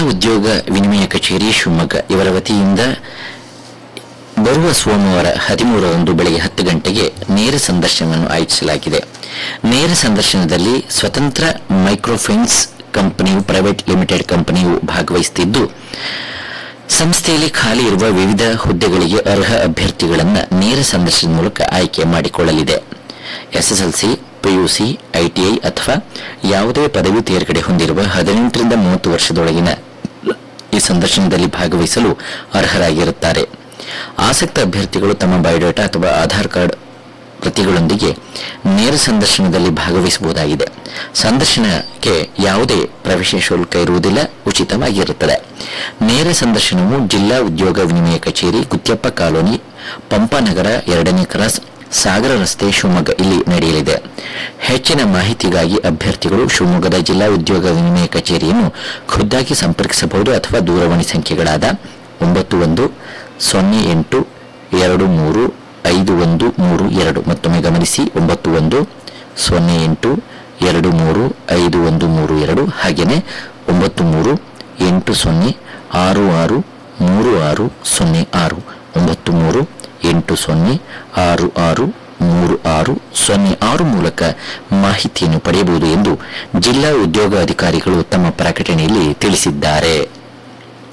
ಉದ್ಯೋಗ ವಿನಿಮಯ ಕಚೇರಿ ಶಿವಮೊಗ್ಗ ಇವರ ವತಿಯಿಂದ ಬರುವ ಸೋಮವಾರ ಹದಿಮೂರರಂದು ಬೆಳಗ್ಗೆ ಹತ್ತು ಗಂಟೆಗೆ ನೇರ ಸಂದರ್ಶನವನ್ನು ಆಯೋಜಿಸಲಾಗಿದೆ ನೇರ ಸಂದರ್ಶನದಲ್ಲಿ ಸ್ವತಂತ್ರ ಮೈಕ್ರೋಫೈನ್ಸ್ ಕಂಪನಿಯು ಪ್ರೈವೇಟ್ ಲಿಮಿಟೆಡ್ ಕಂಪನಿಯು ಭಾಗವಹಿಸುತ್ತಿದ್ದು ಸಂಸ್ಥೆಯಲ್ಲಿ ಖಾಲಿ ಇರುವ ವಿವಿಧ ಹುದ್ದೆಗಳಿಗೆ ಅರ್ಹ ಅಭ್ಯರ್ಥಿಗಳನ್ನು ನೇರ ಸಂದರ್ಶನದ ಮೂಲಕ ಆಯ್ಕೆ ಮಾಡಿಕೊಳ್ಳಲಿದೆ ಎಸ್ಎಸ್ಎಲ್ಸಿ ಪಿಯುಸಿ ಐಟಿಐ ಅಥವಾ ಯಾವುದೇ ಪದವಿ ತೇರ್ಗಡೆ ಹೊಂದಿರುವ ಹದಿನೆಂಟರಿಂದ ಮೂವತ್ತು ವರ್ಷದೊಳಗಿನ ಈ ಸಂದರ್ಶನದಲ್ಲಿ ಭಾಗವಹಿಸಲು ಅರ್ಹರಾಗಿರುತ್ತಾರೆ ಆಸಕ್ತ ಅಭ್ಯರ್ಥಿಗಳು ತಮ್ಮ ಬಯೋಡೇಟಾ ಅಥವಾ ಆಧಾರ್ ಕಾರ್ಡ್ ಪ್ರತಿಗಳೊಂದಿಗೆ ನೇರ ಸಂದರ್ಶನದಲ್ಲಿ ಭಾಗವಹಿಸಬಹುದಾಗಿದೆ ಸಂದರ್ಶನಕ್ಕೆ ಯಾವುದೇ ಪ್ರವೇಶ ಶುಲ್ಕ ಇರುವುದಿಲ್ಲ ಉಚಿತವಾಗಿರುತ್ತದೆ ನೇರ ಸಂದರ್ಶನವು ಜಿಲ್ಲಾ ಉದ್ಯೋಗ ವಿನಿಮಯ ಕಚೇರಿ ಗುತ್ಯಪ್ಪ ಕಾಲೋನಿ ಪಂಪಾನಗರ ಎರಡನೇ ಕ್ರಾಸ್ ಸಾಗರ ರಸ್ತೆ ಶಿವಮೊಗ್ಗ ಇಲ್ಲಿ ನಡೆಯಲಿದೆ ಹೆಚ್ಚಿನ ಮಾಹಿತಿಗಾಗಿ ಅಭ್ಯರ್ಥಿಗಳು ಶಿವಮೊಗ್ಗದ ಜಿಲ್ಲಾ ಉದ್ಯೋಗ ವಿನಿಮಯ ಕಚೇರಿಯನ್ನು ಖುದ್ದಾಗಿ ಸಂಪರ್ಕಿಸಬಹುದು ಅಥವಾ ದೂರವಾಣಿ ಸಂಖ್ಯೆಗಳಾದ ಒಂಬತ್ತು ಒಂದು ಸೊನ್ನೆ ಎಂಟು ಎರಡು ಮೂರು ಐದು ಒಂದು ಮೂರು ಎರಡು ಮತ್ತೊಮ್ಮೆ ಗಮನಿಸಿ ಒಂಬತ್ತು ಒಂದು ಸೊನ್ನೆ ಎಂಟು ಎರಡು ಮೂರು ಐದು ಒಂದು ಮೂರು ಎರಡು ಹಾಗೆಯೇ ಒಂಬತ್ತು ಮೂರು ಎಂಟು ಸೊನ್ನೆ ಆರು ಆರು ಮೂರು ಆರು ಸೊನ್ನೆ ಆರು ಒಂಬತ್ತು ಮೂರು ಎಂಟು ಸೊನ್ನೆ ಆರು ಆರು ಮೂರು ಆರು ಸೊನ್ನೆ ಆರು ಮೂಲಕ ಮಾಹಿತಿಯನ್ನು ಪಡೆಯಬಹುದು ಎಂದು ಜಿಲ್ಲಾ ಉದ್ಯೋಗ ಅಧಿಕಾರಿಗಳು ತಮ್ಮ ಪ್ರಕಟಣೆಯಲ್ಲಿ ತಿಳಿಸಿದ್ದಾರೆ